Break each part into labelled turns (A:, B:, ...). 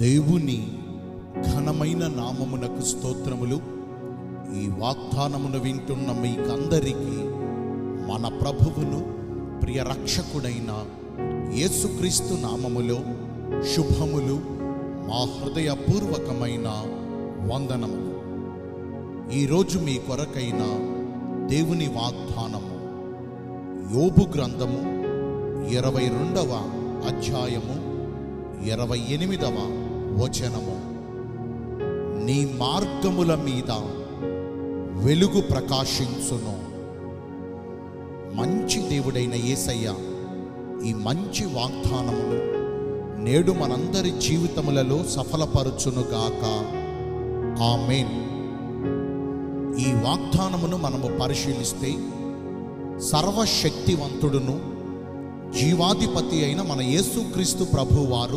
A: దేవుని ఘనమైన నామమునకు స్తోత్రములు ఈ వాగ్దానమును వింటున్న మీకందరికీ మన ప్రభువును ప్రియ రక్షకుడైన యేసుక్రీస్తు నామములో శుభములు మా హృదయపూర్వకమైన వందనములు ఈరోజు మీ కొరకైన దేవుని వాగ్దానము యోబు గ్రంథము ఇరవై రెండవ అధ్యాయము ఇరవై ఎనిమిదవ వచనము నీ మార్గముల మీద వెలుగు ప్రకాశించును మంచి దేవుడైన యేసయ్య ఈ మంచి వాగ్దానమును నేడు మనందరి జీవితములలో సఫలపరచునుగాక ఆమేన్ ఈ వాగ్దానమును మనము పరిశీలిస్తే సర్వశక్తివంతుడును జీవాధిపతి అయిన మన యేసుక్రీస్తు ప్రభువారు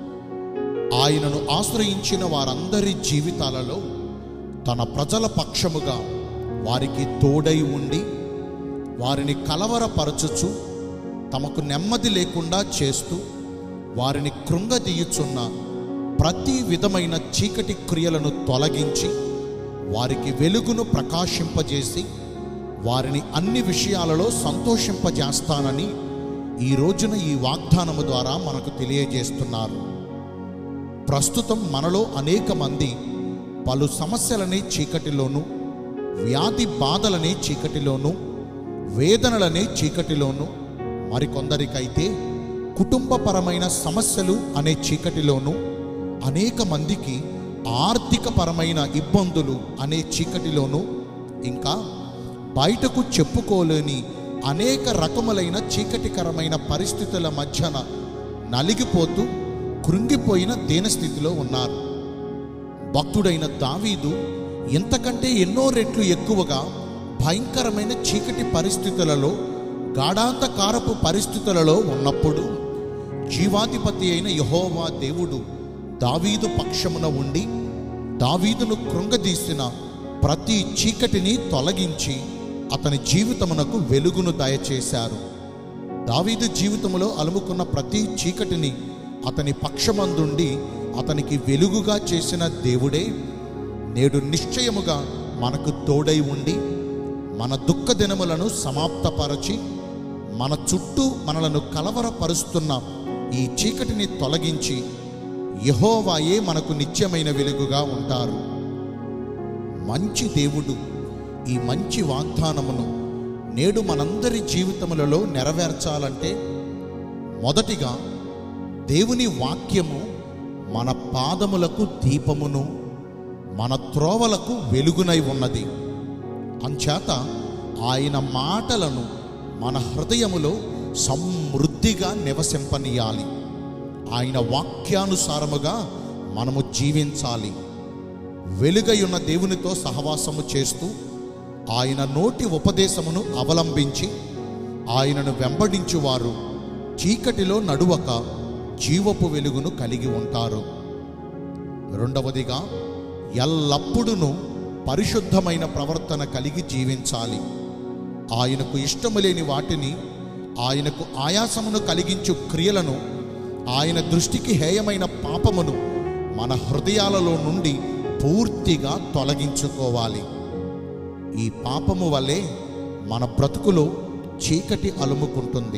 A: ఆయనను ఆశ్రయించిన వారందరి జీవితాలలో తన ప్రజల పక్షముగా వారికి తోడై ఉండి వారిని కలవరపరచుచు తమకు నెమ్మది లేకుండా చేస్తూ వారిని కృంగదీయుచున్న ప్రతి విధమైన చీకటి క్రియలను తొలగించి వారికి వెలుగును ప్రకాశింపజేసి వారిని అన్ని విషయాలలో సంతోషింపజేస్తానని ఈ రోజున ఈ వాగ్దానము ద్వారా మనకు తెలియజేస్తున్నారు ప్రస్తుతం మనలో అనేక మంది పలు సమస్యలనే చీకటిలోను వ్యాధి బాధలనే చీకటిలోను వేదనలనే చీకటిలోను మరికొందరికైతే కుటుంబపరమైన సమస్యలు అనే చీకటిలోను అనేక మందికి ఆర్థికపరమైన ఇబ్బందులు అనే చీకటిలోను ఇంకా బయటకు చెప్పుకోలేని అనేక రకములైన చీకటికరమైన పరిస్థితుల మధ్యన నలిగిపోతూ కృంగిపోయిన దీనస్థితిలో ఉన్నారు భక్తుడైన దావీదు ఇంతకంటే ఎన్నో రెట్లు ఎక్కువగా భయంకరమైన చీకటి పరిస్థితులలో గాఢాంతకారపు పరిస్థితులలో ఉన్నప్పుడు జీవాధిపతి అయిన యహోవా దేవుడు దావీదు పక్షమున ఉండి దావీదును కృంగదీసిన ప్రతి చీకటిని తొలగించి అతని జీవితమునకు వెలుగును దయచేశారు దావీదు జీవితంలో అలుముకున్న ప్రతి చీకటిని అతని పక్షమందుండి అతనికి వెలుగుగా చేసిన దేవుడే నేడు నిశ్చయముగా మనకు తోడై ఉండి మన దుఃఖ దినములను సమాప్తపరచి మన చుట్టూ మనలను కలవరపరుస్తున్న ఈ చీకటిని తొలగించి యహోవాయే మనకు నిత్యమైన వెలుగుగా ఉంటారు మంచి దేవుడు ఈ మంచి వాగ్దానమును నేడు మనందరి జీవితములలో నెరవేర్చాలంటే మొదటిగా దేవుని వాక్యము మన పాదములకు దీపమును మన త్రోవలకు వెలుగునై ఉన్నది అంచేత ఆయన మాటలను మన హృదయములో సమృద్ధిగా నివసింపనీయాలి ఆయన వాక్యానుసారముగా మనము జీవించాలి వెలుగై ఉన్న దేవునితో సహవాసము చేస్తూ ఆయన నోటి ఉపదేశమును అవలంబించి ఆయనను వెంబడించువారు చీకటిలో నడువక జీవపు వెలుగును కలిగి ఉంటారు రెండవదిగా ఎల్లప్పుడూ పరిశుద్ధమైన ప్రవర్తన కలిగి జీవించాలి ఆయనకు ఇష్టము లేని వాటిని ఆయనకు ఆయాసమును కలిగించు క్రియలను ఆయన దృష్టికి హేయమైన పాపమును మన హృదయాలలో నుండి పూర్తిగా తొలగించుకోవాలి ఈ పాపము వల్లే మన బ్రతుకులో చీకటి అలుముకుంటుంది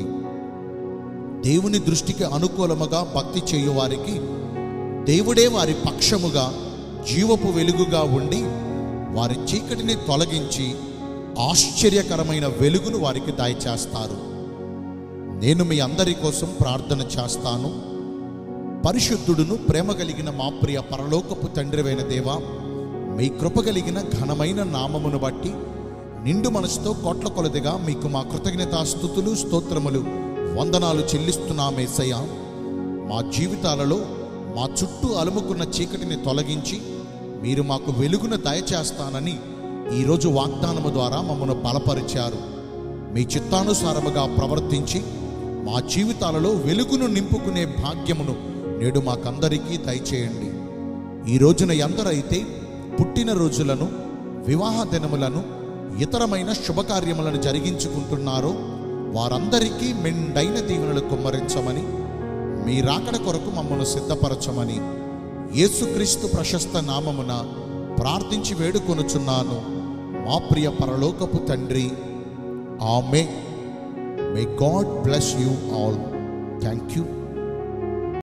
A: దేవుని దృష్టికి అనుకూలముగా భక్తి చేయువారికి దేవుడే వారి పక్షముగా జీవపు వెలుగుగా ఉండి వారి చీకటిని తొలగించి ఆశ్చర్యకరమైన వెలుగును వారికి దయచేస్తారు నేను మీ అందరి కోసం ప్రార్థన చేస్తాను పరిశుద్ధుడును ప్రేమ కలిగిన మా ప్రియ పరలోకపు తండ్రివైన దేవా మీ కృప కలిగిన ఘనమైన నామమును బట్టి నిండు మనసుతో కోట్ల కొలదిగా మీకు మా కృతజ్ఞతాస్థుతులు స్తోత్రములు వందనాలు చెల్లిస్తున్నామేసయ్య మా జీవితాలలో మా చుట్టూ అలుముకున్న చీకటిని తొలగించి మీరు మాకు వెలుగును దయచేస్తానని ఈరోజు వాగ్దానము ద్వారా మమ్మను బలపరిచారు మీ చిత్తానుసారముగా ప్రవర్తించి మా జీవితాలలో వెలుగును నింపుకునే భాగ్యమును నేడు మాకందరికీ దయచేయండి ఈ రోజున ఎందరైతే పుట్టిన రోజులను వివాహ దినములను ఇతరమైన శుభకార్యములను జరిగించుకుంటున్నారో వారందరికీ మెండైన దీవెనలు కుమ్మరించమని మీ రాకడ కొరకు మమ్మల్ని సిద్ధపరచమని యేసుక్రీస్తు ప్రశస్త నామమున ప్రార్థించి వేడుకొనుచున్నాను మా ప్రియ పరలోకపు తండ్రి ఆమె may God bless you all thank you